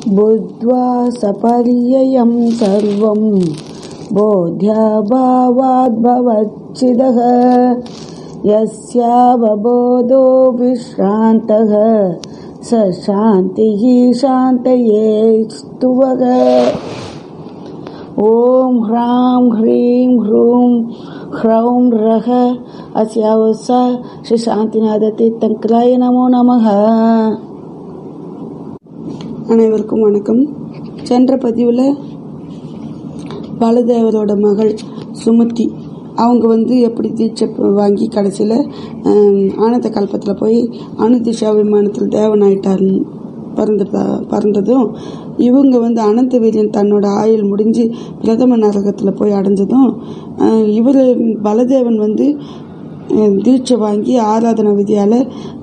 बुद्ध्वा सपर्ययं सर्वं बोध्याभावाद्भवच्छिदः यस्यावबोधो विश्रान्तः स शान्तिः शान्तये स्तुवः ॐ ह्रां ह्रीं ह्रूं ह्रौं रः अस्यावस श्री சாந்திநாதத்தீர்த்தங்கராய நமோ நமः அனைவருக்கும் வணக்கம் சென்ற பதிவில் பாலதேவரோட மகள் சுமதி அவங்க வந்து எப்படி தீட்சை வாங்கி கடைசியில் ஆனந்த கல்பத்தில் போய் அணுதிஷா விமானத்தில் தேவனாயிட்டாருன்னு பறந்துட்டா பறந்ததும் இவங்க வந்து அனந்த வீரியன் தன்னோட ஆயுள் முடிஞ்சு பிரதம நரகத்தில் போய் அடைஞ்சதும் இவர் பலதேவன் வந்து தீட்சை வாங்கி ஆராதனை விதியால்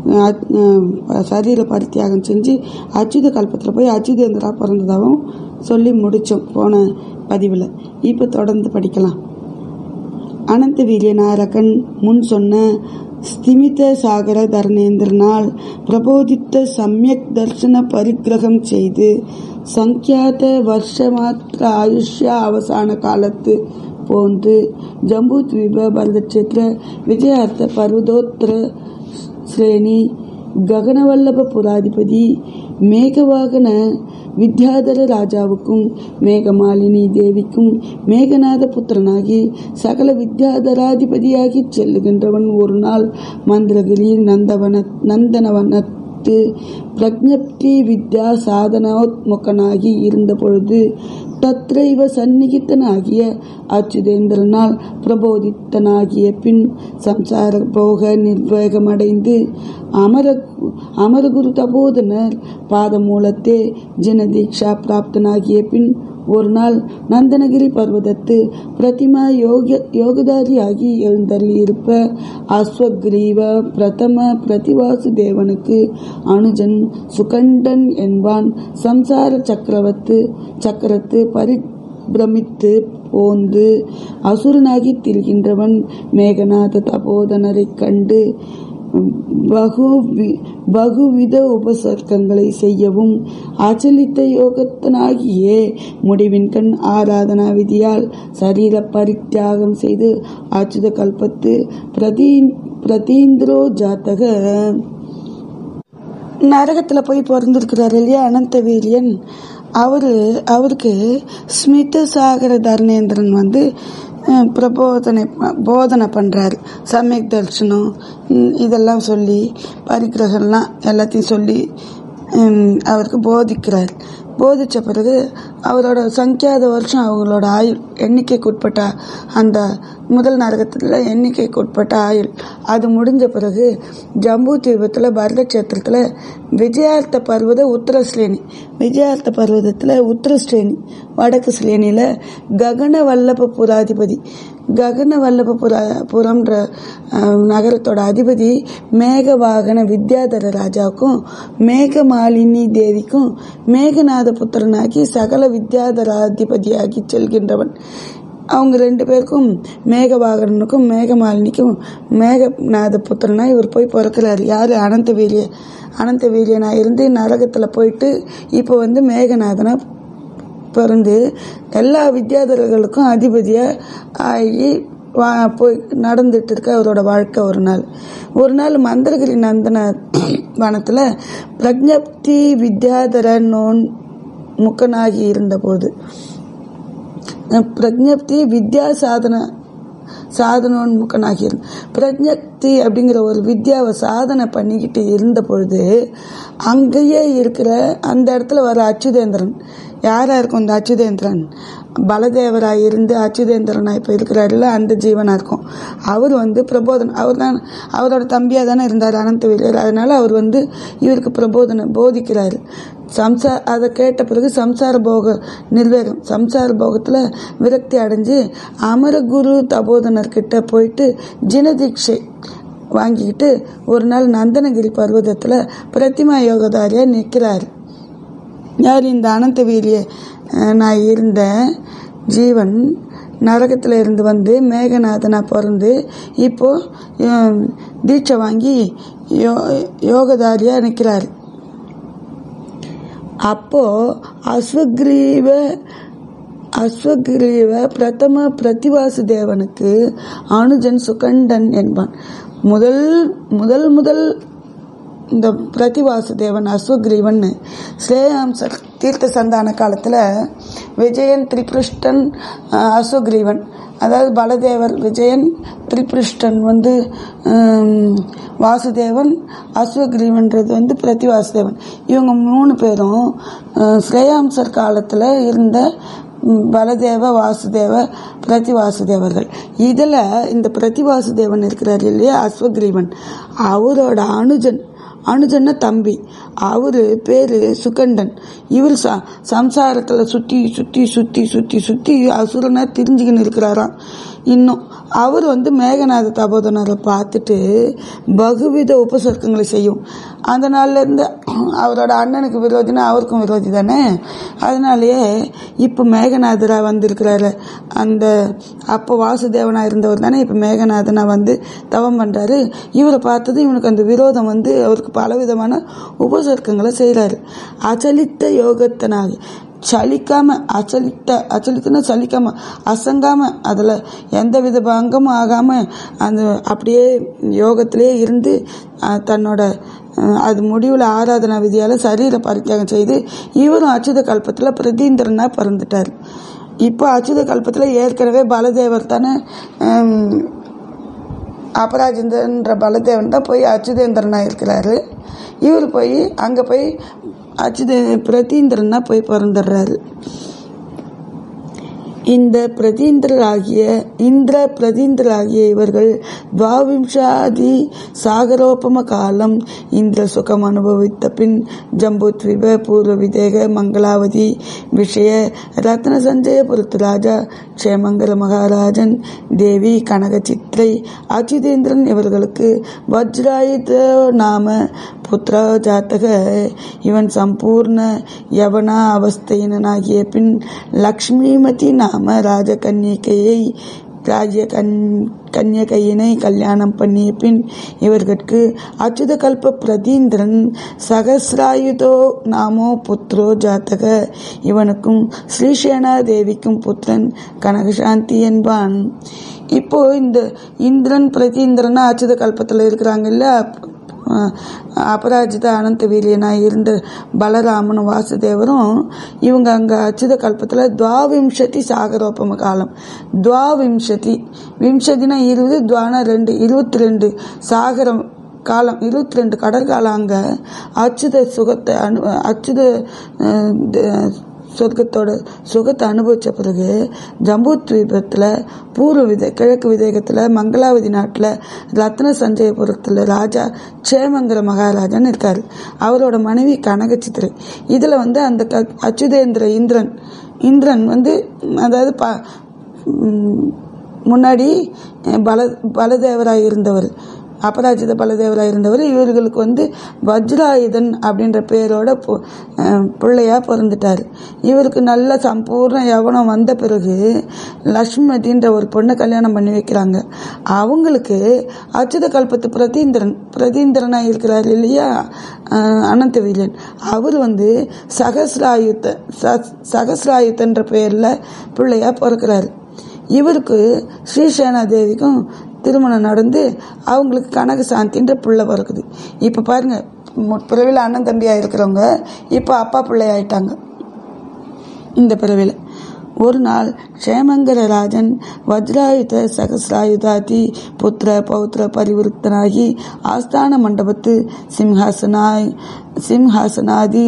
சரீர பரித்தியாகம் செஞ்சு அச்சுத கல்பத்தில் போய் அச்சுதேந்திரா பிறந்ததாகவும் சொல்லி முடித்தோம் போன பதிவில் இப்போ தொடர்ந்து படிக்கலாம் அனந்த வீரிய நாரகன் முன் சொன்ன ஸ்திமித சாகர தர்ணேந்திரனால் பிரபோதித்த சமயக் தர்சன பரிகிரகம் செய்து சங்கியாத வருஷமாத்திர ஆயுஷ்ய அவசான காலத்து போந்து ஜம்பூத்வீப பரதக்ஷேத்திர விஜயார்த்த பர்வதோத்திர ஸ்ரேணி ககனவல்லப புராதிபதி மேகவாகன வித்யாதர ராஜாவுக்கும் மேகமாலினி தேவிக்கும் மேகநாத புத்திரனாகி சகல வித்யாதராதிபதியாகி செல்லுகின்றவன் ஒரு நாள் மந்திரகிரி நந்தவன நந்தனவனத்து பிரஜப்தி வித்யா சாதனோத்முகனாகி இருந்த பொழுது தத்ரைவ சந்நிகித்தனாகிய அச்சுதேந்திரனால் பிரபோதித்தனாகிய பின் சம்சார போக நிர்வேகமடைந்து அமர அமரகுரு தபோதனர் பாதமூலத்தே ஜனதீக்ஷா பிராப்தனாகிய பின் ஒரு நாள் நந்தனகிரி பர்வதத்து பிரதிமா யோக யோகதாரியாகி எழுந்தள்ளி இருப்ப அஸ்வக்ரீவ பிரதம பிரதிவாசு தேவனுக்கு அனுஜன் சுகண்டன் என்பான் சம்சார சக்கரவத்து சக்கரத்து பரி பிரமித்து போந்து அசுரனாகி திரிகின்றவன் மேகநாத தபோதனரைக் கண்டு பகு பகுவித உபசர்க்கங்களை செய்யவும் அச்சலித்த யோகத்தனாகியே முடிவின் கண் ஆராதனா விதியால் சரீர பரித்தியாகம் செய்து அச்சுத கல்பத்து பிரதி பிரதீந்திரோ ஜாத்தக நரகத்தில் போய் பிறந்திருக்கிறார் இல்லையா அனந்த வீரியன் அவரு அவருக்கு ஸ்மித சாகர தர்ணேந்திரன் வந்து பிரபோதனை போதனை பண்ணுறாரு சமயக் தர்ஷனம் இதெல்லாம் சொல்லி பரிகிரகம்லாம் எல்லாத்தையும் சொல்லி அவருக்கு போதிக்கிறார் போதித்த பிறகு அவரோட சங்கியாத வருஷம் அவங்களோட ஆயுள் எண்ணிக்கைக்கு உட்பட்ட அந்த முதல் நரகத்தில் எண்ணிக்கைக்கு உட்பட்ட ஆயுள் அது முடிஞ்ச பிறகு ஜம்பு தீபத்தில் பரதக்ஷேத்திரத்தில் விஜயார்த்த பர்வத உத்தரஸ்ரேணி விஜயார்த்த பர்வதத்தில் உத்தரஸ்ரேணி வடக்கு ஸ்ரேணியில் ககன வல்லப புராதிபதி ககன வல்லப புரா புறம்ன்ற நகரத்தோட அதிபதி மேகவாகன வித்யாதர ராஜாவுக்கும் மேகமாலினி தேவிக்கும் மேகநாத புத்திரனாகி சகல வித்யாதராதிபதியாகி செல்கின்றவன் அவங்க ரெண்டு பேருக்கும் மேகவாகரனுக்கும் மேகமாலினிக்கும் மேகநாத புத்திரனா இவர் போய் பிறக்கிறார் யார் அனந்த வீரிய அனந்த வீரியனா இருந்து நரகத்தில் போயிட்டு இப்போ வந்து மேகநாதனா பிறந்து எல்லா வித்யாதரர்களுக்கும் அதிபதியாக ஆகி வா போய் நடந்துட்டு இருக்க அவரோட வாழ்க்கை ஒரு நாள் ஒரு நாள் மந்திரகிரி நந்தன வனத்தில் பிரஜப்தி வித்யாதர நோன் முக்கனாகி இருந்தபோது பிரஜப்தி வித்யா சாதன சாதனோன்முகனாகி பிரஜக்தி அப்படிங்கிற ஒரு வித்யாவை சாதனை பண்ணிக்கிட்டு இருந்த பொழுது அங்கேயே இருக்கிற அந்த இடத்துல வர அச்சுதேந்திரன் யாரா இருக்கும் இந்த அச்சுதேந்திரன் பலதேவராக இருந்து அச்சுதேந்திரனாக இப்போ இருக்கிறாருல அந்த ஜீவனாக இருக்கும் அவர் வந்து பிரபோதன் அவர் தான் அவரோட தம்பியாக தானே இருந்தார் அனந்த வீரர் அதனால அவர் வந்து இவருக்கு பிரபோதனை போதிக்கிறாரு சம்சா அதை கேட்ட பிறகு சம்சார போக நிர்வேகம் சம்சார போகத்தில் விரக்தி அடைஞ்சு அமரகுரு தபோதனர்கிட்ட போயிட்டு ஜினதீட்சை வாங்கிக்கிட்டு ஒரு நாள் நந்தனகிரி பர்வதத்தில் பிரதிமா யோகதாரியாக நிற்கிறார் யார் இந்த அனந்த வீரிய நான் இருந்த ஜீவன் நரகத்தில் இருந்து வந்து மேகநாதனாக பிறந்து இப்போது தீட்சை வாங்கி யோ யோகதாரியாக நிற்கிறார் அப்போ அஸ்வக்ரீவ அஸ்வக்ரீவ பிரதம பிரதிவாசு தேவனுக்கு அனுஜன் சுகண்டன் என்பான் முதல் முதல் முதல் இந்த பிரதிவாசுதேவன் அஸ்வக்ரீவன் ஸ்ரேயாம்சர் தீர்த்த சந்தான காலத்தில் விஜயன் திரிபிருஷ்டன் அஹ், அஸ்வக்ரீவன் அதாவது பலதேவர் விஜயன் திரிபிருஷ்டன் வந்து ஹம், வாசுதேவன் அஸ்வக்ரீவன்றது வந்து பிரதிவாசுதேவன் இவங்க மூணு பேரும் அஹ், ஸ்ரேயாம்சர் காலத்தில் இருந்த ம், பலதேவ வாசுதேவ பிரதிவாசுதேவர்கள் இதில் இந்த பிரதிவாசுதேவன் இருக்கிறார் இல்லையா அஸ்வக்ரீவன் அவரோட அனுஜன் அனுஜன்னா தம்பி அவரு பேரு சுகண்டன் இவர் ச சம்சாரத்தில் சுற்றி சுற்றி சுற்றி சுற்றி சுற்றி அசுரனை திரிஞ்சுக்கின்னு இருக்கிறாராம் இன்னும் அவர் வந்து மேகநாத தபோதனரை பார்த்துட்டு பகுவித உபசர்க்கங்களை செய்யும் அந்த நாள்ல இருந்து அவரோட அண்ணனுக்கு விரோதினா அவருக்கும் விரோதி தானே அதனாலேயே இப்போ மேகநாதராக வந்திருக்கிறாரு அந்த அப்போ வாசுதேவனாக இருந்தவர் தானே இப்போ மேகநாதனாக வந்து தவம் பண்ணுறாரு இவரை பார்த்தது இவனுக்கு அந்த விரோதம் வந்து அவருக்கு பலவிதமான உபசர்க்கங்களை செய்கிறாரு அச்சலித்த யோகத்தனாக சலிக்காம அச்சலித்த அச்சலித்தனா சலிக்காம அசங்காம அதில் எந்த வித பங்கமும் ஆகாம அந்த அப்படியே யோகத்திலே இருந்து அஹ், தன்னோட அஹ், அது முடிவில் ஆராதனா விதியால் சரீர பரித்தியாகம் செய்து இவரும் அச்சுத கல்பத்தில் பிரதீந்திரனா பிறந்துட்டார் இப்போ அச்சுத கல்பத்தில் ஏற்கனவே பலதேவர் தானே ஹம், அபராஜிந்தன்ற பலதேவன் தான் போய் அச்சுதேந்திரனாக இருக்கிறாரு இவர் போய் அங்கே போய் அச்சுதே பிரதீந்திரனா போய் பிறந்துடுறாரு இந்த பிரதீந்திரராகிய இந்திர பிரதீந்திரராகிய இவர்கள் துவாவிம்சாதி சாகரோபம காலம் இந்திர சுகம் அனுபவித்த பின் ஜம்புத்விப பூர்வ விதேக மங்களாவதி விஷய ரத்ன சஞ்சயபுரத்து ராஜா க்ஷேமங்கர மகாராஜன் தேவி கனக சித்ரை அச்சுதேந்திரன் இவர்களுக்கு வஜ்ராயுத நாம புத்திர ஜாத்தக இவன் சம்பூர்ண யவனா அவஸ்தையினாகிய பின் லக்ஷ்மிமதி நாம ராஜகன்னிகையை ராஜ கன் கன்யகையினை கல்யாணம் பண்ணிய பின் இவர்களுக்கு அச்சுத கல்ப பிரதீந்திரன் சகசிராயுதோ நாமோ புத்ரோ ஜாத்தக இவனுக்கும் ஸ்ரீசேனா தேவிக்கும் புத்திரன் கனகசாந்தி என்பான் இப்போ இந்த இந்திரன் பிரதீந்திரனா அச்சுத கல்பத்தில் இருக்கிறாங்கல்ல அஹ் அபராஜித அனந்த வீரியனாக இருந்த பலராமன் வாசுதேவரும் இவங்க அங்கே அச்சுத கல்பத்தில் துவாவிம்சதி சாகரோபம காலம் துவாவிம்சதி விம்சதினா இருபது துவானா ரெண்டு இருபத்தி ரெண்டு சாகரம் காலம் இருபத்தி ரெண்டு கடற்காலம் அங்கே அச்சுத சுகத்தை அனு அச்சுத அஹ், த- சொர்க்கத்தோட சுகத்தை அனுபவித்த பிறகு ஜம்பு தீபத்தில் பூர்வ விதை கிழக்கு விதேகத்தில் மங்களாவதி நாட்டில் ரத்ன சஞ்சயபுரத்தில் ராஜா க்ஷேமங்கிற மகாராஜன் இருக்கார் அவரோட மனைவி கனகச்சித்திரை இதில் வந்து அந்த க அச்சுதேந்திர இந்திரன் இந்திரன் வந்து அதாவது ப ம், முன்னாடி பல பலதேவராக இருந்தவர் அபராஜித பலதேவராக இருந்தவர் இவர்களுக்கு வந்து வஜ்ராயுதன் அப்படின்ற பேரோட பு- அஹ் பிள்ளையா பிறந்துட்டார் இவருக்கு நல்ல சம்பூர்ண யவனம் வந்த பிறகு லக்ஷ்மதின்ற ஒரு பொண்ணை கல்யாணம் பண்ணி வைக்கிறாங்க அவங்களுக்கு அச்சுத கல்பத்து பிரதீந்திரன் பிரதீந்திரனாக இருக்கிறார் இல்லையா அஹ் அனந்த வீரன் அவர் வந்து சகசிராயுத்த ச- சகசிராயுத்தன்ற பெயரில் பிள்ளையா பிறக்கிறாரு இவருக்கு ஸ்ரீசேனா தேவிக்கும் திருமணம் நடந்து அவங்களுக்கு கனக சாந்தின்ற பிள்ளை பிறக்குது இப்போ பாருங்க மு- பிறவியில் அண்ணன் தம்பியாக இருக்கிறவங்க இப்போ அப்பா பிள்ளை ஆயிட்டாங்க இந்த பிறவியில் ஒரு நாள் க்ஷேமங்கர ராஜன் வஜ்ராயுத சகசிராயுதாதி புத்திர பௌத்திர பரிவிருத்தனாகி ஆஸ்தான மண்டபத்து சிம்ஹாசனாய் சிம்ஹாசனாதி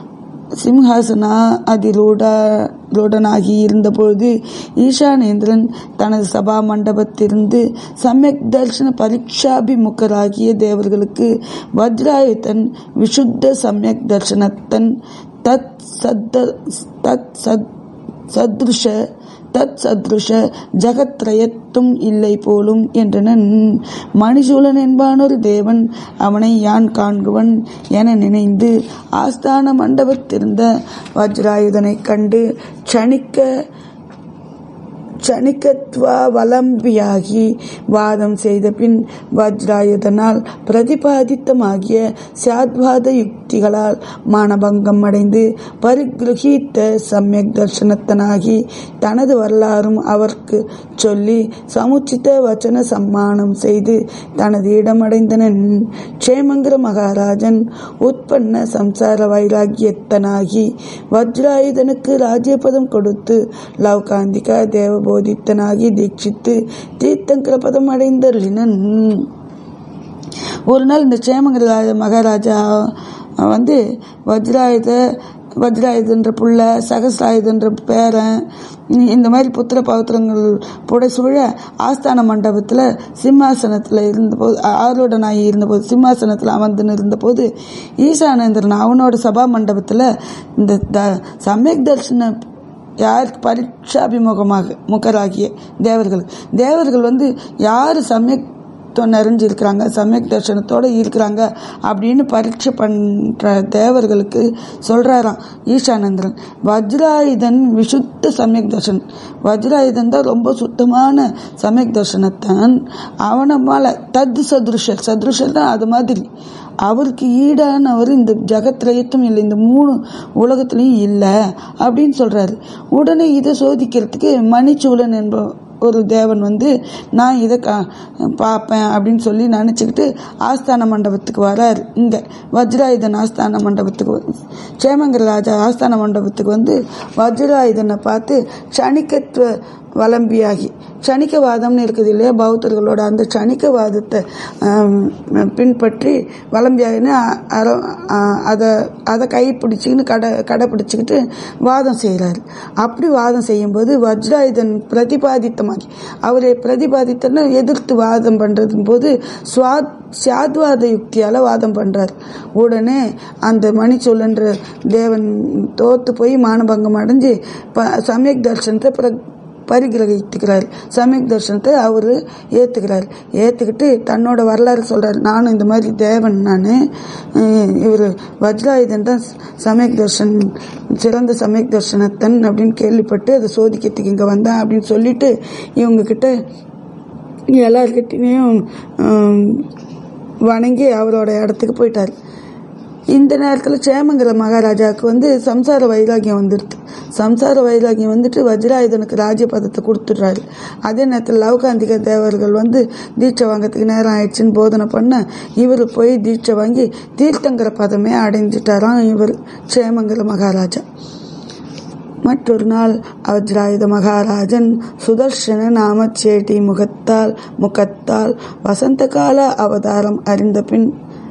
சிம்ஹாசனா அதிரூட ரூடனாகி இருந்தபொழுது ஈசானேந்திரன் தனது சபா மண்டபத்திலிருந்து சமயக் தர்ஷன பரீட்சாபிமுகராகிய தேவர்களுக்கு வஜ்ராயுதன் விஷுத்த சமயக் தர்ஷனத்தன் தத் சத்த தத் சத் சத்ருஷ தத் சத்ருஷ ஜகத்ரயத்தும் இல்லை போலும் என்றனன் மணிசூலன் என்பானொரு தேவன் அவனை யான் காண்குவன் என நினைந்து ஆஸ்தான மண்டபத்திருந்த வஜ்ராயுதனைக் கண்டு க்ஷணிக்க க்ஷணிகத்வாவலம்பியாகி வாதம் செய்த பின் வஜ்ராயுதனால் பிரதிபாதித்தமாகிய சாத்வாத யுக்திகளால் மானபங்கம் அடைந்து பரிகிரகித்த சமயக் தர்சனத்தனாகி தனது வரலாறும் அவர்க்கு சொல்லி சமுச்சித வச்சன சம்மானம் செய்து தனது இடமடைந்தனன் க்ஷேமங்கிர மகாராஜன் உட்பன்ன சம்சார வைராகியத்தனாகி வஜ்ராயுதனுக்கு ராஜ்யபதம் கொடுத்து லவ்காந்திகா தேவபோதித்தனாகி தீட்சித்து தீர்த்தங்கர பதம் அடைந்தருளினன் ஒரு நாள் இந்த சேமங்கிர ராஜ- மகாராஜா வந்து வஜ்ராயுத வஜ்ராயுதன்ற புள்ள சகசிராயுதன்ற பேரன் இந்த மாதிரி புத்திர பௌத்திரங்கள் புடைசூழ ஆஸ்தான மண்டபத்தில் சிம்மாசனத்தில் இருந்தபோது ஆரோட நாயி இருந்தபோது சிம்மாசனத்தில் அமர்ந்துன்னு இருந்தபோது ஈசானேந்திரன் அவனோட சபா மண்டபத்தில் இந்த த சமயக் தர்ஷன யார் பரீட்சாபிமுகமாக முகராகிய தேவர்கள் தேவர்கள் வந்து யார் சமயக் நிறைஞ்சு இருக்கிறாங்க சமயக் தர்சனத்தோடு இருக்கிறாங்க அப்படின்னு பரீட்சை பண்ணுற தேவர்களுக்கு சொல்கிறாராம் ஈஷானந்திரன் வஜ்ராயுதன் விசுத்த சமயக் தர்சன் வஜ்ராயுதன் தான் ரொம்ப சுத்தமான சமயக் தர்சனத்தான் அவனை மேலே தத்து சதுருஷர் சதுருஷர்னா அது மாதிரி அவருக்கு ஈடானவர் இந்த ஜகத்ரயத்தும் இல்லை இந்த மூணு உலகத்துலேயும் இல்லை அப்படின்னு சொல்கிறாரு உடனே இதை சோதிக்கிறதுக்கு மணிச்சூலன் என்ப ஒரு தேவன் வந்து நான் இதை கா பார்ப்பேன் அப்படின்னு சொல்லி நினச்சிக்கிட்டு ஆஸ்தான மண்டபத்துக்கு வரார் இங்கே வஜ்ராயுதன் ஆஸ்தான மண்டபத்துக்கு வ- சேமங்கர ராஜா ஆஸ்தான மண்டபத்துக்கு வந்து வஜ்ராயுதனை பார்த்து க்ஷணிக்கத்துவ வலம்பியாகி க்ஷணிக்கவாதம்னு இருக்குது இல்லையா பௌத்தர்களோட அந்த க்ஷணிக்கவாதத்தை ஆம், பின்பற்றி வலம்பியாகின்னு அதை அதை கைப்பிடிச்சிக்கின்னு கடை கடைப்பிடிச்சிக்கிட்டு வாதம் செய்கிறாரு அப்படி வாதம் செய்யும்போது வஜ்ராயுதன் பிரதிபாதித்தமாகி அவரை பிரதிபாதித்தன்னு எதிர்த்து வாதம் பண்ணுறது போது சுவா சாத்வாத யுக்தியால் வாதம் பண்ணுறார் உடனே அந்த மணிச்சொல்லன்ற தேவன் தோத்து போய் மானபங்கம் அடைஞ்சு ப சமயக் தர்சனத்தை பிர பரிகிரகித்துக்கிறார் சமயக் தர்சனத்தை அவர் ஏற்றுக்கிறார் ஏற்றுக்கிட்டு தன்னோட வரலாறு சொல்கிறார் நானும் இந்த மாதிரி தேவன் நான் இவர் வஜ்ராயுதன் தான் சமயக் தர்ஷன் சிறந்த சமயக் தர்ஷனத்தன் அப்படின்னு கேள்விப்பட்டு அதை சோதிக்கிறதுக்கு இங்கே வந்தேன் அப்படின்னு சொல்லிட்டு இவங்கக்கிட்ட எல்லார்கிட்டையும் வணங்கி அவரோட இடத்துக்கு போயிட்டார் இந்த நேரத்தில் சேமங்கர மகாராஜாவுக்கு வந்து சம்சார வைராகியம் வந்துடுது சம்சார வைராகியம் வந்துட்டு வஜ்ராயுதனுக்கு ராஜ்யபதத்தை கொடுத்துட்றாரு அதே நேரத்தில் லவகாந்திக தேவர்கள் வந்து தீட்சை வாங்கிறதுக்கு நேரம் ஆயிடுச்சுன்னு போதனை பண்ண இவர் போய் தீட்சை வாங்கி தீர்த்தங்கர பதமே அடைஞ்சிட்டாராம் இவர் சேமங்கர மகாராஜா மற்றொரு நாள் வஜ்ராயுத மகாராஜன் சுதர்ஷன நாம சேட்டி முகத்தால் முகத்தால் வசந்த கால அவதாரம் அறிந்த பின்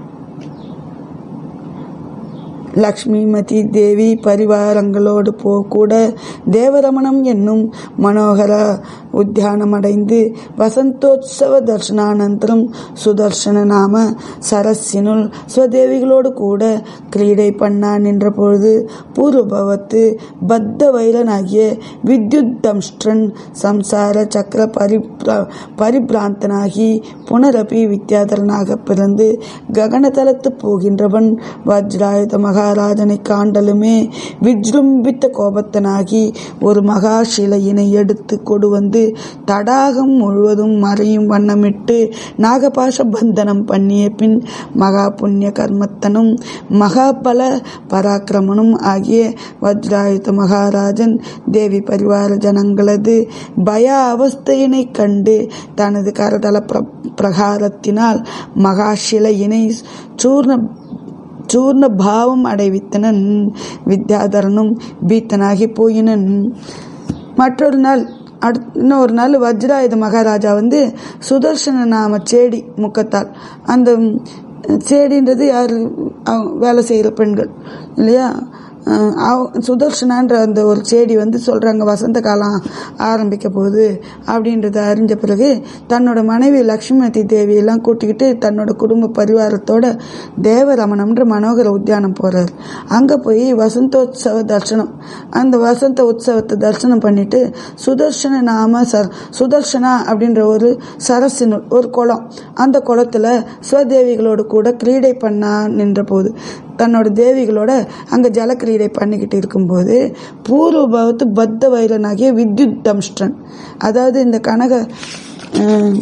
லக்ஷ்மிமதி தேவி பரிவாரங்களோடு போ கூட தேவரமணம் என்னும் மனோகர உத்தியானமடைந்து வசந்தோத்சவ தர்ஷனானந்தரம் சுதர்ஷன நாம சரஸினுள் ஸ்வதேவிகளோடு கூட கிரீடை பண்ணா நின்ற பொழுது பூர்வபவத்து பத்த வைரனாகிய வித்யுத் தம்ஷ்டன் சம்சார சக்கர பரிப்ரா பரிபிராந்தனாகி புனரபி வித்யாதரனாக பிறந்து ககனதலத்து போகின்றவன் வஜ்ராயுத மகாராஜனை காண்டலுமே விஜృంభిத்த கோபத்தனாகி ஒரு மகா சிலையினை எடுத்து கொடு வந்து தடாகம் முழுவதும் மறையும் வண்ணமிட்டு நாகபாச பந்தனம் பண்ணிய பின் மகா புண்ணிய கர்மத்தனும் மகாபல பராக்கிரமனும் ஆகிய வஜ்ராயுத மகாராஜன் தேவி பரிவார ஜனங்களது பய அவஸ்தையினை கண்டு தனது கரதள பிர பிரகாரத்தினால் மகாசிலையினை சூர்ண சூர்ண பாவம் அடைவித்தனன் வித்யாதரனும் பீத்தனாகி போயினன் மற்றொரு நாள் அடுத்த இன்னொரு நாள் வஜ்ராயுத மகாராஜா வந்து சுதர்சன நாம சேடி முக்கத்தால் அந்த சேடின்றது யார் அவங்க வேலை செய்கிற பெண்கள் இல்லையா அஹ் அவ- சுதர்ஷனான்ற அந்த ஒரு செடி வந்து சொல்கிறாங்க வசந்த காலம் ஆரம்பிக்க போகுது அப்படின்றத அறிஞ்ச பிறகு தன்னோட மனைவி லக்ஷ்மிமதி தேவியெல்லாம் கூட்டிக்கிட்டு தன்னோட குடும்ப பரிவாரத்தோட தேவரமணம்ன்ற மனோகர உத்தியானம் போகிறார் அங்கே போய் வசந்தோத்சவ தர்சனம் அந்த வசந்த உற்சவத்தை தரிசனம் பண்ணிட்டு சுதர்ஷன நாம ச சுதர்ஷனா அப்படின்ற ஒரு சரசினுள் ஒரு குளம் அந்த குளத்துல ஸ்வதேவிகளோடு கூட கிரீடை பண்ணா நின்ற போது தன்னோட தேவிகளோட அங்கே ஜலக்கிரீடை பண்ணிக்கிட்டு இருக்கும்போது பூர்வ பவத்து பத்த வைரனாகிய வித்யுத் தம்ஷ்டன் அதாவது இந்த கனக அஹ்,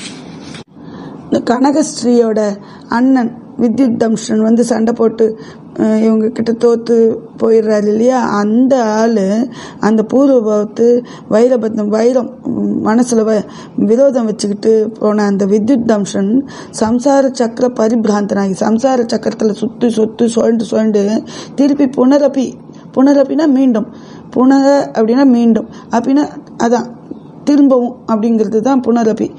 இந்த கனகஸ்ரீயோட அண்ணன் வித்யுத் தம்ஷன் வந்து சண்டை போட்டு அஹ், இவங்க கிட்ட தோத்து போயிடுறாரு இல்லையா அந்த ஆள் அந்த பூர்வபாவத்து வைரபத்னம் வைரம் உம், மனசுல வ விரோதம் வச்சுக்கிட்டு போன அந்த வித்யுத் தம்ஷன் சம்சார சக்கர பரிபிராந்தனாகி சம்சார சக்கரத்தில் சுற்றி சுற்றி சுழண்டு சுழண்டு திருப்பி புனரப்பி புனரப்பினா மீண்டும் புனக அப்படின்னா மீண்டும் அப்படின்னா அதான் திரும்பவும் அப்படிங்கிறது தான் புனரப்பி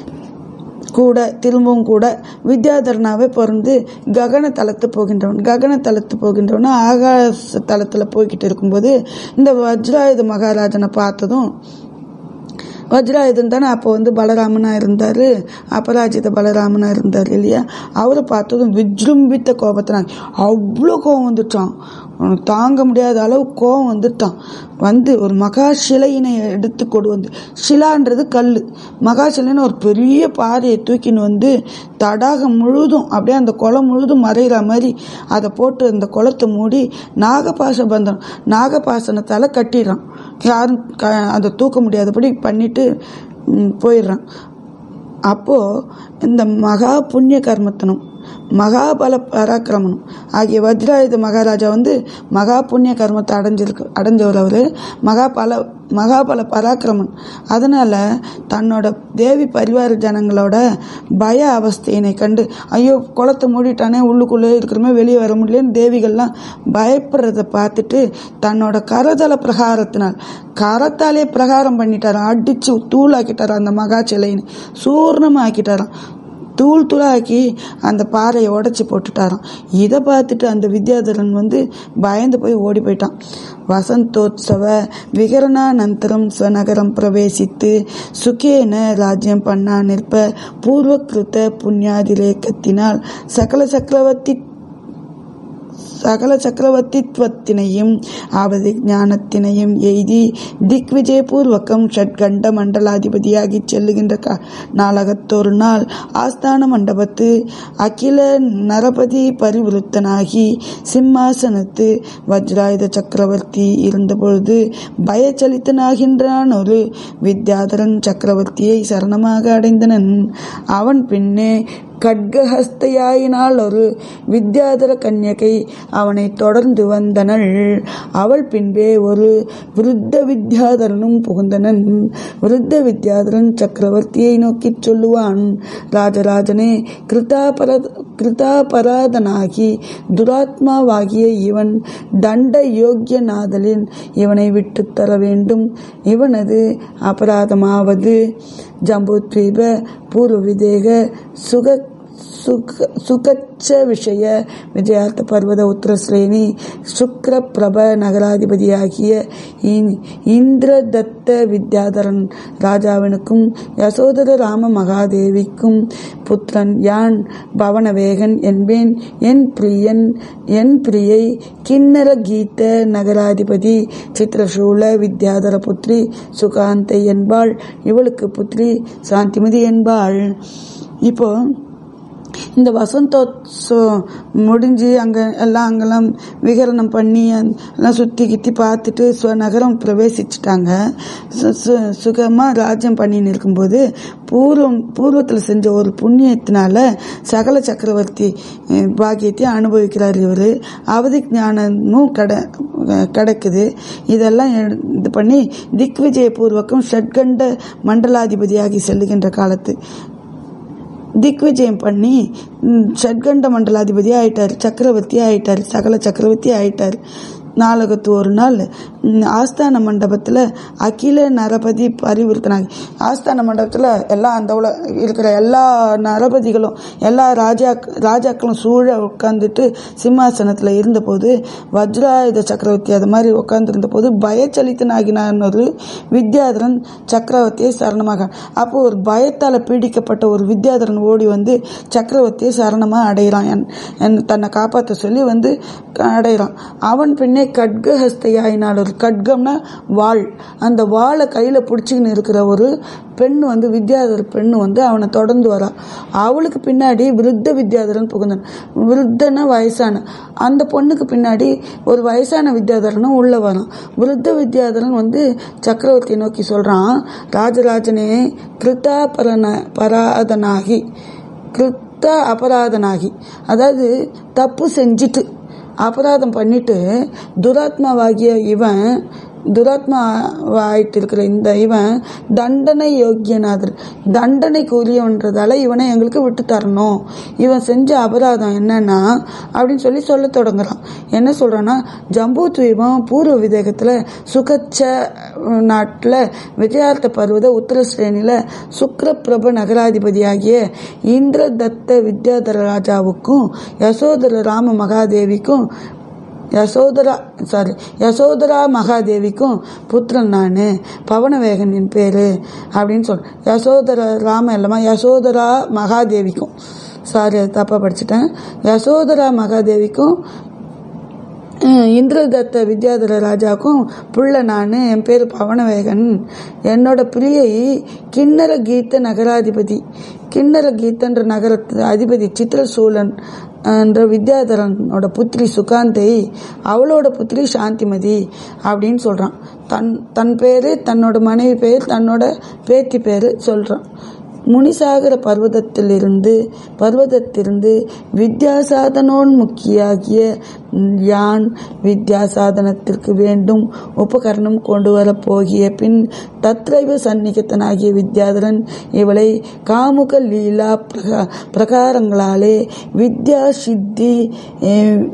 கூட திரும்பவும் கூட வித்யாதரனாவே பிறந்து ககன தளத்து போகின்றவன் ககன தளத்து போகின்றவன் ஆகாச தளத்தில் போய்கிட்டு இருக்கும்போது இந்த வஜ்ராயுத மகாராஜனை பார்த்ததும் வஜ்ராயுதன் தானே அப்போ வந்து பலராமனா இருந்தார் அபராஜித பலராமனா இருந்தார் இல்லையா அவரை பார்த்ததும் விஜృంభిத்த கோபத்தினாங்க அவ்வளோ கோபம் வந்துட்டான் அவனுக்கு தாங்க முடியாத அளவு கோபம் வந்துட்டான் வந்து ஒரு மகா சிலையினை எடுத்து கொண்டு வந்து சிலான்றது கல் மகா சிலைன்னு ஒரு பெரிய பாறையை தூக்கின்னு வந்து தடாகம் முழுதும் அப்படியே அந்த குளம் முழுதும் மறைகிற மாதிரி அதை போட்டு அந்த குளத்தை மூடி நாகபாச பந்தனம் நாகபாசனத்தால் கட்டிடுறான் யாரும் க அதை தூக்க முடியாதபடி பண்ணிட்டு ம், போயிடுறான் அப்போது இந்த மகா புண்ணிய கர்மத்தனம் மகாபல பராக்கிரமனும் ஆகிய வஜ்ராயுத மகாராஜா வந்து மகா புண்ணிய கர்மத்தை அடைஞ்சிருக்கு அடைஞ்சவர் அவர் மகாபல மகாபல பராக்கிரமன் அதனால தன்னோட தேவி பரிவார ஜனங்களோட பய அவஸ்தையினை கண்டு ஐயோ குளத்தை மூடிட்டானே உள்ளுக்குள்ளே இருக்கிறமே வெளியே வர முடியலன்னு தேவிகள்லாம் பயப்படுறத பார்த்துட்டு தன்னோட கரதல பிரகாரத்தினால் கரத்தாலே பிரகாரம் பண்ணிட்டாராம் அடிச்சு தூளாக்கிட்டாராம் அந்த மகா சிலைன்னு சூர்ணமாக ஆக்கிட்டாராம் தூள் தூளாக்கி அந்த பாறையை உடைச்சி போட்டுட்டாராம் இதை பார்த்துட்டு அந்த வித்யாதரன் வந்து பயந்து போய் ஓடி போயிட்டான் வசந்தோத்சவ விகரணானந்தரம் ஸ்வநகரம் பிரவேசித்து சுகேன ராஜ்யம் பண்ணா நிற்ப பூர்வகிருத்த புண்ணியாதிரேக்கத்தினால் சகல சக்கரவர்த்தி சகல சக்கரவர்த்தித்வத்தினையும் ஆவதி ஞானத்தினையும் எய்தி திக்விஜயபூர்வகம் ஷட்கண்ட மண்டலாதிபதியாகி செல்லுகின்ற கா நாளகத்தொரு நாள் ஆஸ்தான மண்டபத்து அகில நரபதி பரிவிருத்தனாகி சிம்மாசனத்து வஜ்ராயுத சக்கரவர்த்தி இருந்தபொழுது பயச்சலித்தனாகின்றான் ஒரு வித்யாதரன் சக்கரவர்த்தியை சரணமாக அடைந்தனன் அவன் பின்னே கட்கஹஸ்தையாயினால் ஒரு வித்யாதர கன்யகை அவனை தொடர்ந்து வந்தனள் அவள் பின்பே ஒரு விருத்த வித்யாதரனும் புகுந்தனன் விருத்த வித்யாதரன் சக்கரவர்த்தியை நோக்கிச் சொல்லுவான் ராஜராஜனே கிருதாபர கிருதாபராதனாகி துராத்மாவாகிய இவன் தண்ட யோக்கியநாதலின் இவனை விட்டுத் தர வேண்டும் இவனது அபராதமாவது ஜம்புத்வீப பூர்வ விதேக சுக சுக சுகச்ச விஷய விஜயார்த்த பர்வத உத்தரஸ்ரேணி சுக்ர பிரப நகராதிபதியாகிய இந்- இந்திரதத்த வித்யாதரன் ராஜாவினுக்கும் யசோதர ராம மகாதேவிக்கும் புத்திரன் யான் பவனவேகன் என்பேன் என் பிரியன் என் பிரியை கிண்ணர கீத நகராதிபதி சித்திரசூல வித்யாதர புத்ரி சுகாந்தை என்பாள் இவளுக்கு புத்ரி சாந்திமதி என்பாள் இப்போ இந்த வசந்தோத்சவம் முடிஞ்சு அங்கே எல்லாம் அங்கெல்லாம் விகரணம் பண்ணி அந்த- எல்லாம் சுற்றி கித்தி பார்த்துட்டு ஸ்வநகரம் பிரவேசிச்சிட்டாங்க சு- சு- சுகமா ராஜ்யம் பண்ணின்னு இருக்கும்போது பூர்வம் பூர்வத்தில் செஞ்ச ஒரு புண்ணியத்தினால சகல சக்கரவர்த்தி அஹ், பாக்கியத்தையும் அனுபவிக்கிறார் இவர் அவதி ஞானமும் கட அஹ், கிடைக்குது இதெல்லாம் எடு- இது பண்ணி திக்விஜய பூர்வகம் ஷட்கண்ட மண்டலாதிபதியாகி செல்லுகின்ற காலத்து திக்விஜயம் பண்ணி ம், ஷட்கண்ட மண்டலாதிபதி ஆயிட்டார் சக்கரவர்த்தி ஆயிட்டார் சகல சக்கரவர்த்தி ஆயிட்டார் நாளகத்து ஒரு நாள் ம், ஆஸ்தான மண்டபத்தில் அகில நரபதி பரிவர்த்தனாகி ஆஸ்தான மண்டபத்தில் எல்லா அந்த உல இருக்கிற எல்லா நரபதிகளும் எல்லா ராஜா ராஜாக்களும் சூழ உட்காந்துட்டு சிம்மாசனத்தில் இருந்தபோது வஜ்ராயுத சக்கரவர்த்தி அது மாதிரி உட்காந்துருந்த போது பயச்சலித்தனாகினான் ஒரு வித்யாதரன் சக்கரவர்த்தியை சரணமாக அப்போ ஒரு பயத்தால் பீடிக்கப்பட்ட ஒரு வித்யாதரன் ஓடி வந்து சக்கரவர்த்தியை சரணமாக அடைகிறான் என் என் தன்னை காப்பாற்ற சொல்லி வந்து க- அடைகிறான் அவன் பின்னே கட்கஹஸ்தையாயினால் ஒரு கட்கம்னா வாள் அந்த வாளை கையில் பிடிச்சிக்கின்னு இருக்கிற ஒரு பெண் வந்து வித்யாதர் பெண்ணு வந்து அவனை தொடர்ந்து வரா அவளுக்கு பின்னாடி விருத்த வித்யாதரன் புகுந்தான் விருத்தனா வயசான அந்த பொண்ணுக்கு பின்னாடி ஒரு வயசான வித்யாதரனும் உள்ள வரான் விருத்த வித்யாதரன் வந்து சக்கரவர்த்தியை நோக்கி சொல்றான் ராஜராஜனே கிருத்தா பரன பராதனாகி கிருத்த அபராதனாகி அதாவது தப்பு செஞ்சுட்டு அபராதம் பண்ணிட்டு துராத்மாவாகிய இவன் துராத்மா ஆயிட்டு இருக்கிற இந்த இவன் தண்டனை யோக்கியநாதர் தண்டனைக்கு உரியவன்றதால இவனை எங்களுக்கு விட்டு தரணும் இவன் செஞ்ச அபராதம் என்னன்னா அப்படின்னு சொல்லி சொல்ல தொடங்குறான் என்ன சொல்றான்னா ஜம்பு தீபம் பூர்வ விதேகத்துல சுகச்ச நாட்டில் விஜயார்த்த பருவத உத்தரஸ்ரேணியில சுக்ரபிரப நகராதிபதியாகிய இந்திரதத்த வித்யாதர ராஜாவுக்கும் யசோதர ராம மகாதேவிக்கும் யசோதரா சாரி யசோதரா மகாதேவிக்கும் புத்திரன் நான் பவனவேகன் என் பேர் அப்படின்னு சொல் யசோதர ராம இல்லைம்மா யசோதரா மகாதேவிக்கும் சாரி தப்பாக படிச்சிட்டேன் யசோதரா மகாதேவிக்கும் அஹ், இந்திரதத்த வித்யாதர ராஜாவுக்கும் புள்ள நான் என் பேர் பவனவேகன் என்னோட பிரியை கிண்ணற கீத நகராதிபதி கிண்ணற கீதன்ற நகரத்து அதிபதி சித்திரசூலன் என்ற வித்யாதரனோட புத்திரி சுகாந்தை அவளோட புத்திரி சாந்திமதி அப்படின்னு சொல்றான் தன் தன் பேரு தன்னோட மனைவி பேர் தன்னோட பேத்தி பேரு சொல்றான் முனிசாகர பர்வதத்திலிருந்து பர்வதத்திலிருந்து வித்யாசாதனோன்முக்கியாகிய யான் வித்யாசாதனத்திற்கு வேண்டும் உபகரணம் கொண்டு வரப் போகிய பின் தத்ரைவ சந்நிகித்தனாகிய வித்யாதரன் இவளை காமுக லீலா பிரகா பிரகாரங்களாலே வித்யா சித்தி eh,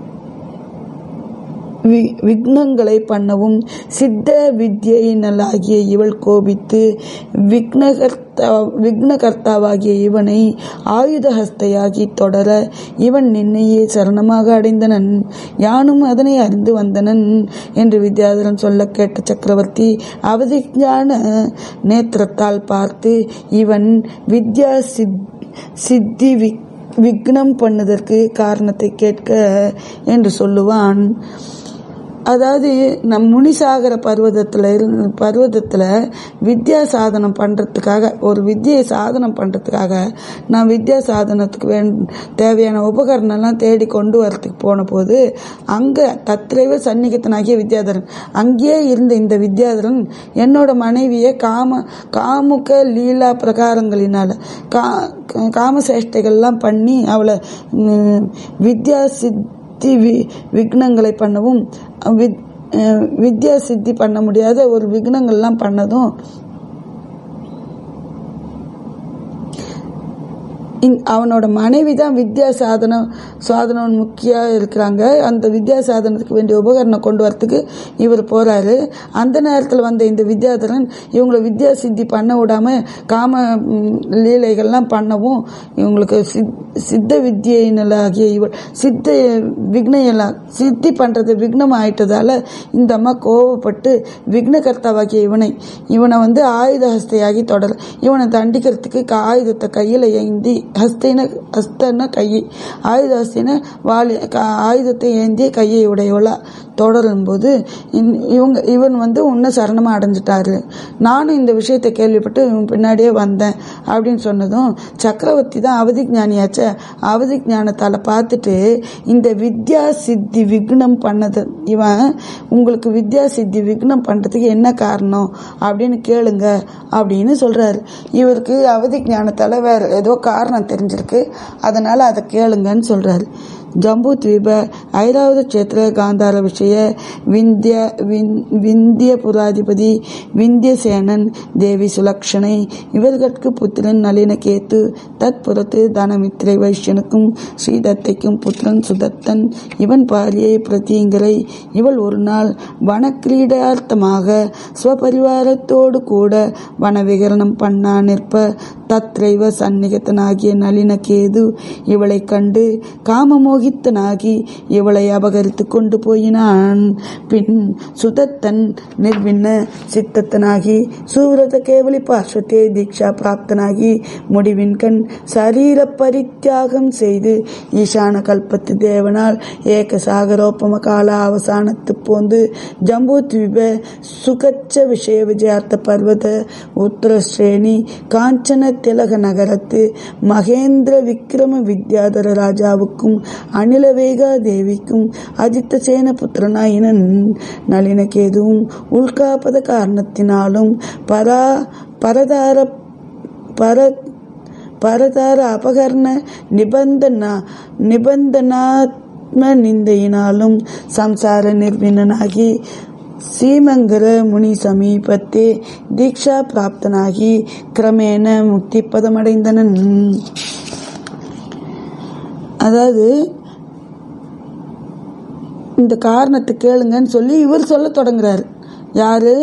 வி- விக்னங்களை பண்ணவும் சித்த வித்யினலாகிய இவள் கோபித்து விக்னகர்த்தா விக்னகர்த்தாவாகிய இவனை ஆயுதஹஸ்தையாகி தொடர இவன் நின்னையே சரணமாக அடைந்தனன் யானும் அதனை அறிந்து வந்தனன் என்று வித்யாதரன் சொல்ல கேட்ட சக்கரவர்த்தி அவதிஞான நேத்திரத்தால் பார்த்து இவன் வித்யா சித் சித்தி விக் விக்னம் பண்ணுதற்கு காரணத்தை கேட்க என்று சொல்லுவான் அதாவது நம் முனிசாகர பர்வதத்தில் இருந்து பர்வதத்தில் வித்யா சாதனம் பண்ணுறதுக்காக ஒரு வித்தியை சாதனம் பண்ணுறதுக்காக நான் வித்யா சாதனத்துக்கு வேண் தேவையான உபகரணம்லாம் தேடி கொண்டு வரத்துக்கு போன போது அங்கே தத்ரைவ சந்நிகித்தனாகிய வித்யாதரன் அங்கேயே இருந்த இந்த வித்யாதரன் என்னோட மனைவியை காம காமுக லீலா பிரகாரங்களினால கா காமசேஷ்டைகள்லாம் பண்ணி அவளை ம், வித்யா சித் சித்தி வி விக்னங்களை பண்ணவும் வித் அஹ் வித்யா சித்தி பண்ண முடியாத ஒரு விக்னங்கள்லாம் பண்ணதும் இந்- அவனோட மனைவி தான் வித்யா சாதனம் சாதனம் முக்கியம் இருக்கிறாங்க அந்த வித்யா சாதனத்துக்கு வேண்டிய உபகரணம் கொண்டு வரத்துக்கு இவர் போறாரு அந்த நேரத்தில் வந்த இந்த வித்யாதரன் இவங்களை வித்யா சித்தி பண்ண விடாம காம ம், லீலைகள்லாம் பண்ணவும் இவங்களுக்கு சித் சித்த வித்யினலாகிய இவள் சித்த விக்னையெல்லாம் சித்தி பண்றது விக்னம் ஆயிட்டதால இந்த அம்மா கோவப்பட்டு விக்னகர்த்தாவாகிய இவனை இவனை வந்து ஆயுத ஹஸ்தையாகி தொடர் இவனை தண்டிக்கிறதுக்கு க- ஆயுதத்தை கையில் ஏந்தி ஹஸ்தைன ஹஸ்தன கையை ஆயுத ஹஸ்தின வாளி க- ஆயுதத்தை ஏந்தி கையை உடையவளா தொடரும்போது இன்- இவங்க இவன் வந்து உன்னை சரணமாக அடைஞ்சிட்டாரு நானும் இந்த விஷயத்தை கேள்விப்பட்டு இவன் பின்னாடியே வந்தேன் அப்படின்னு சொன்னதும் சக்கரவர்த்தி தான் அவதி ஞானியாச்சே அவதி ஞானத்தால் பார்த்துட்டு இந்த வித்யா சித்தி விக்னம் பண்ணது இவன் உங்களுக்கு வித்யா சித்தி விக்னம் பண்ணுறதுக்கு என்ன காரணம் அப்படின்னு கேளுங்க அப்படின்னு சொல்கிறாரு இவருக்கு அவதி ஞானத்தால் வேற ஏதோ காரணம் தெரிஞ்சிருக்கு அதனால் அதை கேளுங்கன்னு சொல்கிறாரு ஜம்பூத்வீப ஐராவத க்ஷேத்திர காந்தார விஷய விந்திய விந்- விந்திய புராதிபதி விந்தியசேனன் தேவி சுலக்ஷனை இவர்களுக்கு புத்திரன் நளினகேத்து தத்புறத்து தனமித்திரை வைஷ்யனுக்கும் ஸ்ரீதத்தைக்கும் புத்திரன் சுதத்தன் இவன் பாரியை பிரதீங்கரை இவள் ஒரு நாள் வனக்கிரீடார்த்தமாக ஸ்வபரிவாரத்தோடு கூட வனவிகரணம் பண்ணா நிற்ப தத்ரைவ சந்நிகத்தனாகிய நளினகேது இவளைக் கண்டு காமமோகி மோகித்தனாகி இவளை அபகரித்து கொண்டு போயினான் பின் சுதத்தன் நிர்விண்ண சித்தத்தனாகி சூரத கேவலி பார்ஸ்வத்தே தீக்ஷா பிராப்தனாகி முடிவின் கண் சரீர பரித்தியாகம் செய்து ஈசான கல்பத்து தேவனால் ஏக சாகரோபம கால அவசானத்து போந்து ஜம்பு த்வீப சுகச்ச விஷய விஜயார்த்த பர்வத உத்தரஸ்ரேணி காஞ்சன திலக நகரத்து மகேந்திர விக்ரம வித்யாதர ராஜாவுக்கும் அனிலவேகா தேவிக்கும் அஜித்த சேன புத்திரனாயினன் நளினகேதுவும் உள்காப்பத காரணத்தினாலும் பரா பரதார பர பரதார அபகரண நிபந்தனா நிபந்தனாத்ம நிந்தையினாலும் சம்சார நிர்வினனாகி சீமங்கர முனி சமீபத்தே தீக்ஷா பிராப்தனாகி கிரமேண முக்தி பதமடைந்தனன் அதாவது இந்த காரணத்தை கேளுங்கன்னு சொல்லி இவர் சொல்ல தொடங்குறாரு யாரு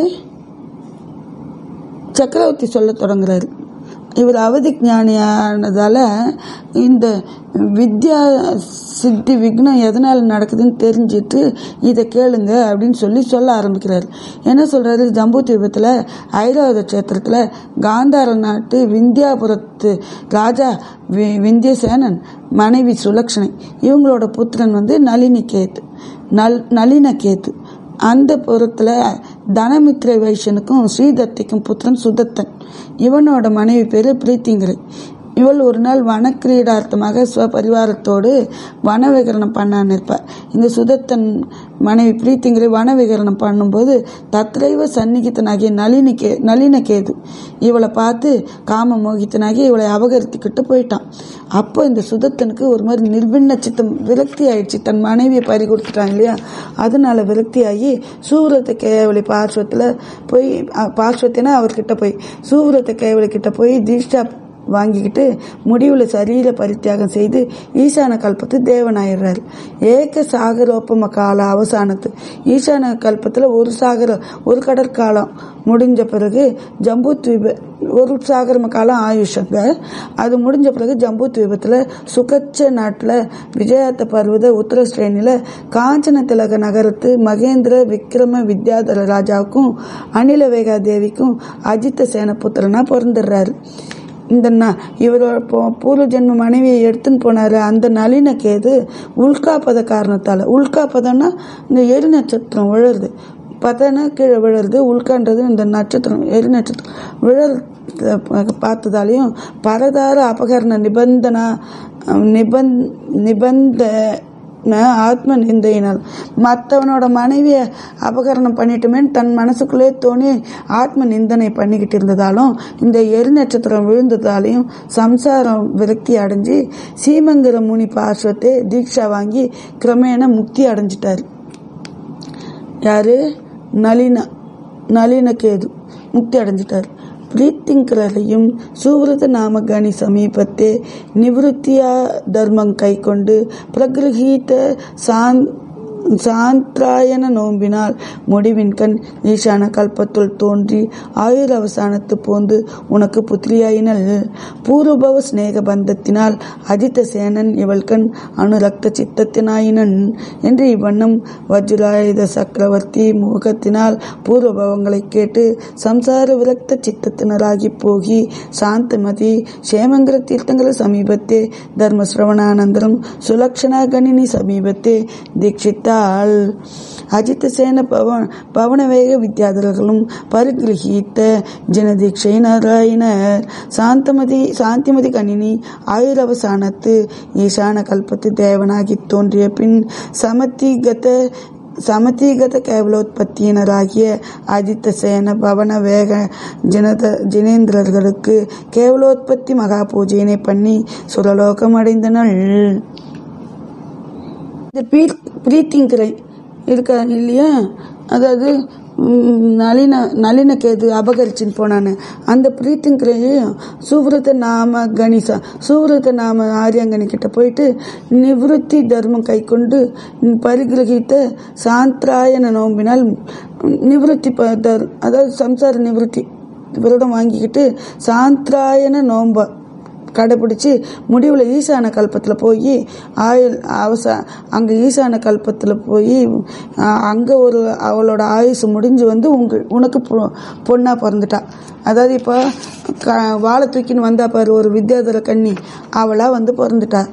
சக்கரவர்த்தி சொல்ல தொடங்குறாரு இவர் அவதி ஞானியானதால இந்த வித்யா சித்தி விக்னம் எதனால் நடக்குதுன்னு தெரிஞ்சிட்டு இதை கேளுங்க அப்படின்னு சொல்லி சொல்ல ஆரம்பிக்கிறாரு என்ன சொல்றாரு ஜம்பு தீபத்தில் ஐராவத கஷேத்திரத்தில் காந்தார நாட்டு விந்தியாபுரத்து ராஜா வி விந்தியசேனன் மனைவி சுலக்ஷனை இவங்களோட புத்திரன் வந்து நளினிகேத்து நல் நளினகேத்து அந்த புறத்தில் தனமித்ரை வைஷனுக்கும் ஸ்ரீதத்திக்கும் புத்திரன் சுதத்தன் இவனோட மனைவி பேரு பிரீத்திங்கரை இவள் ஒரு நாள் வனக்கிரீடார்த்தமாக ஸ்வபரிவாரத்தோடு வனவிகரணம் பண்ணான்னு இருப்பார் இந்த சுதத்தன் மனைவி பிரீத்திங்கரை வனவிகரணம் பண்ணும்போது தத்ரைவ சந்நிகித்தனாகிய நளினிகே நளினகேது இவளை பார்த்து காம மோகித்தனாகி இவளை அபகரித்துக்கிட்டு போயிட்டான் அப்போ இந்த சுதத்தனுக்கு ஒரு மாதிரி நிர்விண்ண சித்தம் விரக்தி ஆயிடுச்சு தன் மனைவியை பறி கொடுத்துட்டான் இல்லையா அதனால விரக்தி ஆகி சூரத்தை கேவலி பார்ஸ்வத்தில் போய் பார்ஸ்வத்தினா அவர்கிட்ட போய் சூரத்தை கேவலி கிட்ட போய் தீட்சா வாங்கிக்கிட்டு முடிவில் சரீர பரித்தியாகம் செய்து ஈசான கல்பத்து தேவனாயிடுறாரு ஏக சாகரோப்பம கால அவசானத்து ஈசான கல்பத்தில் ஒரு சாகர ஒரு கடற்காலம் முடிஞ்ச பிறகு ஜம்பு தீப ஒரு சாகரம காலம் ஆயுஷங்க அது முடிஞ்ச பிறகு ஜம்பு தீபத்தில் சுகச்ச நாட்டில் விஜயாத்த பர்வத உத்தரஸ்ரேணியில் காஞ்சன திலக நகரத்து மகேந்திர விக்ரம வித்யாதர ராஜாவுக்கும் அனிலவேகா தேவிக்கும் அஜித்த சேன புத்திரனா பிறந்துடுறாரு இந்த ந இவரோட பூ- பூர்வ ஜென்ம மனைவியை எடுத்துன்னு போனாரு அந்த நளினக்கேது உள்காப்பத காரணத்தால் உள்காப்பதம்னா இந்த எரி நட்சத்திரம் விழுறது பார்த்தோன்னா கீழே விழுறது உள்கான்றது இந்த நட்சத்திரம் எரி நட்சத்திரம் விழல் பார்த்ததாலையும் பரதார அபகரண நிபந்தனா நிபந் நிபந்த ந- ஆத்ம நிந்தையினால் மற்றவனோட மனைவியை அபகரணம் பண்ணிட்டுமேன்னு தன் மனசுக்குள்ளே தோணி ஆத்ம நிந்தனை பண்ணிக்கிட்டு இருந்ததாலும் இந்த எரி நட்சத்திரம் விழுந்ததாலையும் சம்சாரம் விரக்தி அடைஞ்சு சீமங்கர முனி பார்ஸ்வத்தை தீட்சா வாங்கி கிரமேண முக்தி அடைஞ்சிட்டாரு யாரு நளினா நளினகேது முக்தி அடைஞ்சிட்டார் பிரீத்திங்கரையும் சூவிரத நாமகணி சமீபத்தே நிவೃತ್ತಿಯ ಧರ್ಮಂ ಕೈಕೊಂಡು ಪ್ರಗೃಹೀತ சாந் சாந்திராயன நோம்பினால் முடிவின் கண் ஈசான கல்பத்துள் தோன்றி ஆயுர் அவசானத்து போந்து உனக்கு புத்திரியாயினள் பூர்வபவ சிநேக பந்தத்தினால் அஜித்த சேனன் இவள் கண் அனுரக்த சித்தத்தினாயினன் என்று இவ்வண்ணம் வஜ்ராயுத சக்கரவர்த்தி முகத்தினால் பூர்வபவங்களை கேட்டு சம்சார விரக்த சித்தத்தினராகி போகி சாந்தமதி சேமங்கர தீர்த்தங்கர சமீபத்தே தர்ம சிரவணானந்தரம் சுலக்ஷணா கணினி சமீபத்தே தீட்சித்தாள் அஜித்தசேன பவன் பவனவேக வித்யாதரர்களும் பரிகிரகித்த ஜனதீட்சை நாராயணர் சாந்தமதி சாந்திமதி கணினி ஆயுரவசானத்து ஈசான கல்பத்து தேவனாகி தோன்றிய பின் சமதிகத சமதிகத கேவலோத்பத்தியினராகிய ஆதித்தசேன பவன வேக ஜனத ஜினேந்திரர்களுக்கு கேவலோத்பத்தி மகா பூஜையினை பண்ணி சுரலோகம் அடைந்தனள் இந்த பீ- பிரீத்திங்கிரை இருக்கா இல்லையா அதாவது ம், நளின நளினக்கேது அபகரிச்சுன்னு போனான்னு அந்த பிரீத்திங்கிரையும் சுவிரத நாம கணிசா சுவிரத நாம ஆரியங்கனி கிட்ட போயிட்டு நிவிருத்தி தர்மம் கை கொண்டு பரிகிரகித்த சாந்திராயன நோம்பினால் நிவிருத்தி ப- தர்- அதாவது சம்சார நிவிருத்தி விரதம் வாங்கிக்கிட்டு சாந்திராயன நோம்ப கடைப்பிடிச்சி முடிவில் ஈசான கல்பத்தில் போய் ஆயுள் அவச அங்கே ஈசான கல்பத்தில் போய் அங்கே ஒரு அவளோட ஆயுசு முடிஞ்சு வந்து உங்க உனக்கு பொ- பொண்ணா பிறந்துட்டா அதாவது இப்போ க வாழை தூக்கின்னு வந்தா பாரு ஒரு வித்யாதர கன்னி அவளாக வந்து பிறந்துட்டா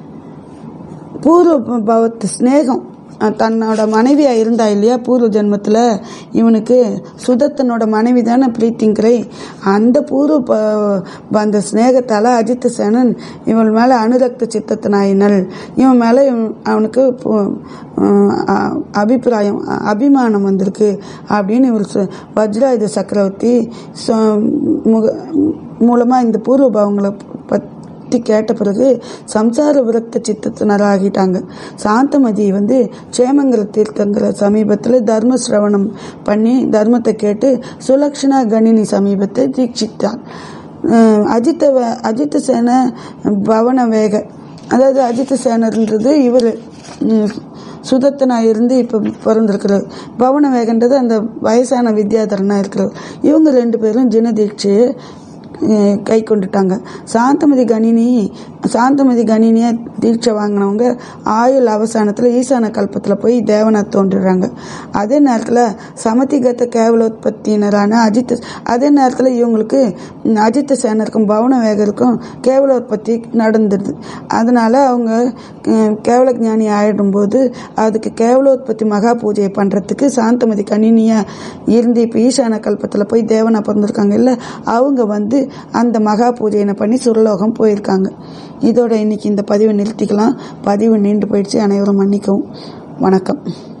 பூர்வ பவத்து ஸ்நேகம் அஹ் தன்னோட மனைவியா இருந்தா இல்லையா பூர்வ ஜென்மத்தில் இவனுக்கு சுதத்தனோட மனைவி தானே பிரீத்திங்கரை அந்த பூர்வ ப- அந்த ஸ்நேகத்தால் அஜித் சேனன் இவன் மேலே அனுரக்த சித்தத்தினாயினல் இவன் மேலே அவனுக்கு பு- அஹ் அ- அபிப்பிராயம் அ- அபிமானம் வந்திருக்கு அப்படின்னு இவர் சொ- வஜ்ராயுத சக்கரவர்த்தி சொ- முக மூலமாக இந்த பூர்வ பாவங்களை பத் பற்றி கேட்ட பிறகு சம்சார விரக்த சித்தத்தினராகிட்டாங்க சாந்தமதி வந்து சேமங்கர தீர்த்தங்கிற சமீபத்தில் தர்ம சிரவணம் பண்ணி தர்மத்தை கேட்டு சுலக்ஷணா கணினி சமீபத்தை தீட்சித்தார் அஹ் அஜித்த வே- அஜித்த சேன பவன வேக அதாவது அஜித்த சேனர்ன்றது இவர் சுதத்தனா இருந்து இப்போ பிறந்திருக்கிறார் பவன வேகன்றது அந்த வயசான வித்யாதரனா இருக்கிறார் இவங்க ரெண்டு பேரும் ஜின தீட்சையை அஹ் கை கொண்டுட்டாங்க சாந்தமதி கணினி சாந்தமதி கணினியை தீட்சை வாங்கினவங்க ஆயுள் அவசானத்தில் ஈசான கல்பத்தில் போய் தேவனா தோன்றுறாங்க அதே நேரத்தில் சமதிகத்த கேவலோத்பத்தியினரான அஜித் அதே நேரத்தில் இவங்களுக்கு ம், அஜித் சேனருக்கும் பவன வேகருக்கும் கேவலோத்பத்தி நடந்துடுது அதனால அவங்க அஹ், கேவல ஞானி ஆயிடும்போது அதுக்கு கேவலோத்பத்தி மகா பூஜையை பண்ணுறதுக்கு சாந்தமதி கணினியா இருந்து இப்போ ஈசான கல்பத்தில் போய் தேவனா பிறந்திருக்காங்க இல்லை அவங்க வந்து அந்த மகா பூஜையினை பண்ணி சுரலோகம் போயிருக்காங்க இதோட இன்னைக்கு இந்த பதிவை நிறுத்திக்கலாம் பதிவு நீண்டு போயிடுச்சு அனைவரும் மன்னிக்கவும் வணக்கம்